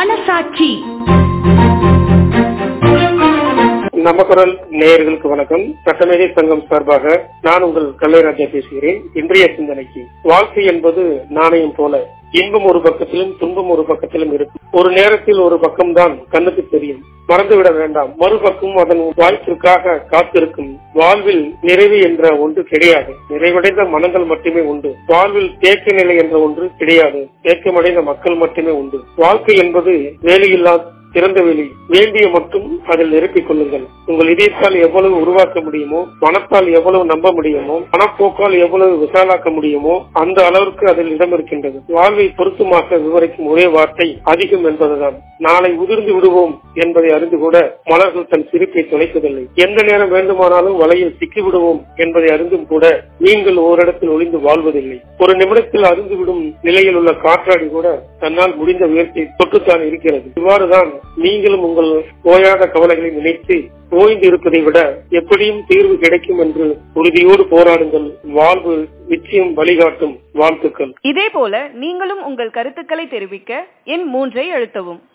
மனசாட்சி நம்ம குரல் நேயர்களுக்கு வணக்கம் சட்டமேதை சங்கம் சார்பாக நான் உங்கள் கல்லைராஜா பேசுகிறேன் இன்றைய சிந்தனைக்கு வாழ்க்கை என்பது நாணயம் போல இன்பம் ஒரு பக்கத்திலும் துன்பம் ஒரு பக்கத்திலும் இருக்கும் ஒரு நேரத்தில் ஒரு பக்கம்தான் கண்ணுக்கு தெரியும் மறந்துவிட வேண்டாம் மறுபக்கம் அதன் வாய்ப்பிற்காக காத்திருக்கும் வாழ்வில் நிறைவு என்ற ஒன்று கிடையாது நிறைவடைந்த மனங்கள் மட்டுமே உண்டு வாழ்வில் தேக்க நிலை என்ற ஒன்று கிடையாது தேக்கமடைந்த மக்கள் மட்டுமே உண்டு வாழ்க்கை என்பது வேலையில்லா திறந்த வெளி வேண்டிய மட்டும் அதில் நிரப்பிக் கொள்ளுங்கள் உங்கள் இதயத்தால் எவ்வளவு உருவாக்க முடியுமோ மனத்தால் எவ்வளவு நம்ப முடியுமோ மனப்போக்கால் எவ்வளவு விசாலாக்க முடியுமோ அந்த அளவிற்கு அதில் இடம் இருக்கின்றது வாழ்வை பொருத்தமாக விவரிக்கும் ஒரே வார்த்தை அதிகம் என்பதுதான் நாளை உதிர்ந்து விடுவோம் என்பதை அறிந்து கூட மலர்கள் தன் சிரிப்பை தொலைப்பதில்லை எந்த நேரம் வேண்டுமானாலும் வலையில் சிக்கி விடுவோம் என்பதை அறிந்தும் கூட நீங்கள் ஓரிடத்தில் ஒளிந்து வாழ்வதில்லை ஒரு நிமிடத்தில் அருந்துவிடும் நிலையில் உள்ள காற்றாடி கூட தன்னால் முடிந்த முயற்சி தொட்டுத்தான் இருக்கிறது இவ்வாறுதான் நீங்களும் உங்கள் ஓயாத கவலைகளை நினைத்து ஓய்ந்து இருப்பதை விட எப்படியும் தீர்வு கிடைக்கும் என்று உறுதியோடு போராடுங்கள் வாழ்வு நிச்சயம் வழிகாட்டும் வாழ்த்துக்கள் இதே போல நீங்களும் உங்கள் கருத்துக்களை தெரிவிக்க எண் மூன்றை அழுத்தவும்